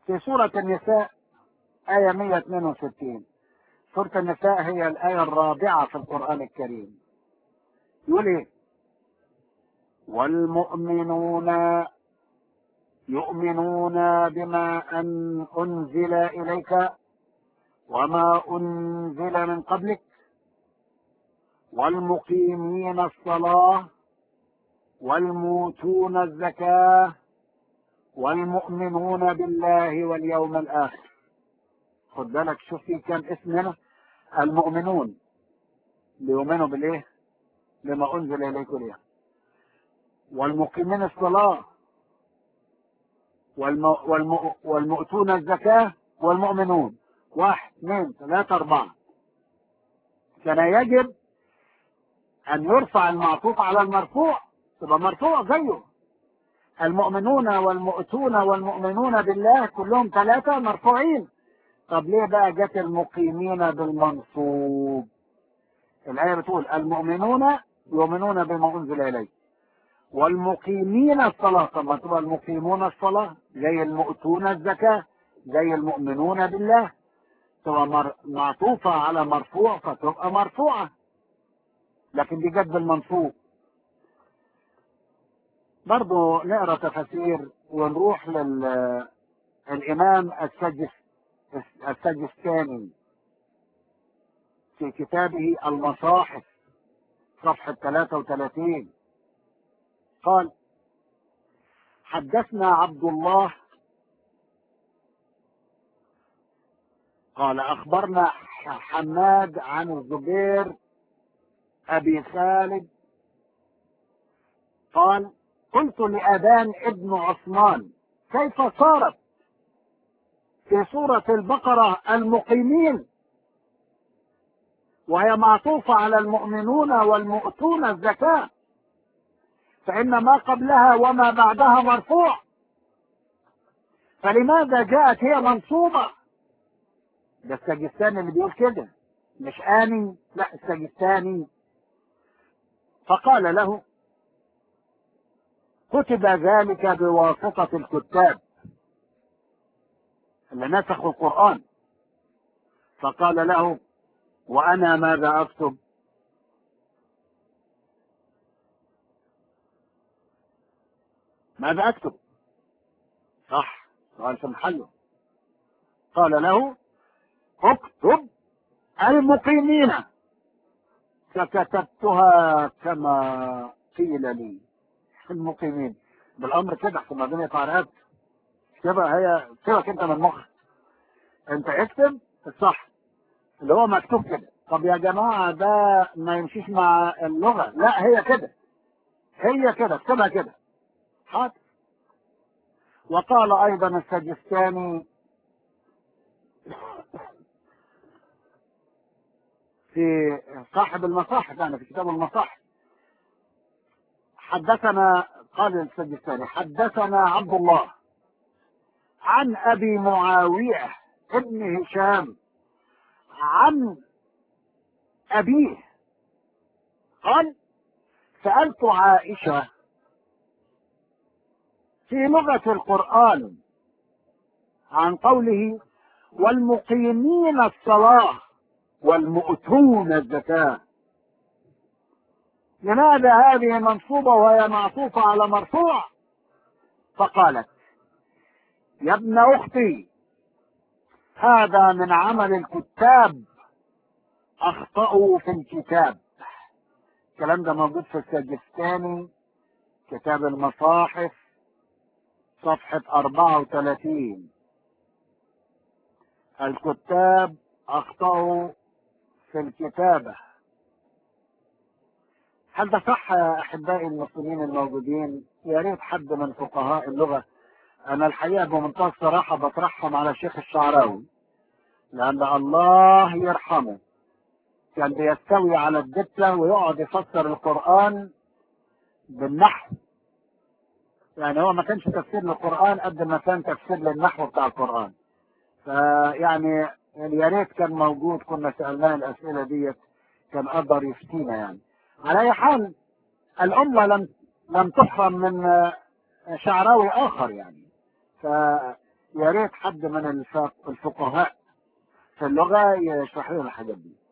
في سورة النساء آية 162 سورة النساء هي الآية الرابعة في القرآن الكريم يقول إيه والمؤمنون يؤمنون بما أن أنزل إليك وما أنزل من قبلك والمقيمين الصلاة والموتون الزكاة والمؤمنون بالله واليوم الآخر خد بالك شوف في كم اسم هنا المؤمنون بيؤمنوا بالايه بما انزل اليكم ليه والمقيمين الصلاة والم... والم... والمؤتون الزكاة والمؤمنون واحد اثنين ثلاثة أربعة كان يجب أن يرفع المعطوف على المرفوع تبقى مرفوع زيه المؤمنون والمؤتون والمؤمنون بالله كلهم ثلاثة مرفوعين طب ليه بقى جت المقيمين بالمنصوب الآية بتقول المؤمنون يؤمنون بما أنزل إليه والمقيمين الصلاة طب ما تبقى المقيمون الصلاة زي المؤتون الزكاة زي المؤمنون بالله تبقى مر... معطوفة على مرفوع فتبقى مرفوعة لكن دي جت بالمنصوب برضو نقرا تفاسير ونروح للإمام السجس السجستاني في كتابه المصاحف صفحة 33 قال حدثنا عبد الله قال أخبرنا حماد عن الزبير أبي خالد قال قلت لأبان ابن عثمان كيف صارت في سورة البقرة المقيمين وهي معطوفة على المؤمنون والمؤتون الزكاة فإن ما قبلها وما بعدها مرفوع فلماذا جاءت هي منصوبة ده السجستاني اللي بيقول كده مش آني لا السجستاني فقال له كتب ذلك بواسطة الكتاب اللي نسخوا القرآن فقال له وأنا ماذا أكتب ماذا أكتب صح سؤال في محله قال له اكتب المقيمين فكتبتها كما قيل لي المقيمين بالامر كده احسن بعدين يتعرقت كده هي سيبك انت من مخك انت اكتب الصح اللي هو مكتوب كده طب يا جماعة ده ما يمشيش مع اللغة لا هي كده هي كده اكتبها كده حاضر وقال ايضا السجستاني في صاحب المصاحف يعني في كتاب المصاحف حدثنا قال السجستاني حدثنا عبد الله عن ابي معاويه ابن هشام عن ابيه قال سالت عائشه في لغه القران عن قوله والمقيمين الصلاه والمؤتون الزكاه لماذا هذه منصوبة وهي معطوفة على مرفوع فقالت يا ابن أختي هذا من عمل الكتاب أخطأوا في الكتاب الكلام ده موجود في السجستاني كتاب المصاحف صفحة 34 الكتاب أخطأوا في الكتابة هل ده صح يا احبائي المسلمين الموجودين يا ريت حد من فقهاء اللغه انا الحقيقه بمنتهى الصراحه بطرحهم على الشيخ الشعراوي لان الله يرحمه كان بيستوي على الدبلة ويقعد يفسر القرآن بالنحو يعني هو ما كانش تفسير للقرآن قد ما كان تفسير للنحو بتاع القرآن فيعني يا ريت كان موجود كنا سألناه الأسئلة ديت كان قدر يفتينا يعني على اي حال الامه لم لم تحرم من شعراوي اخر يعني ف يا ريت حد من الف- الفقهاء في اللغة يشرح لنا الحاجات دي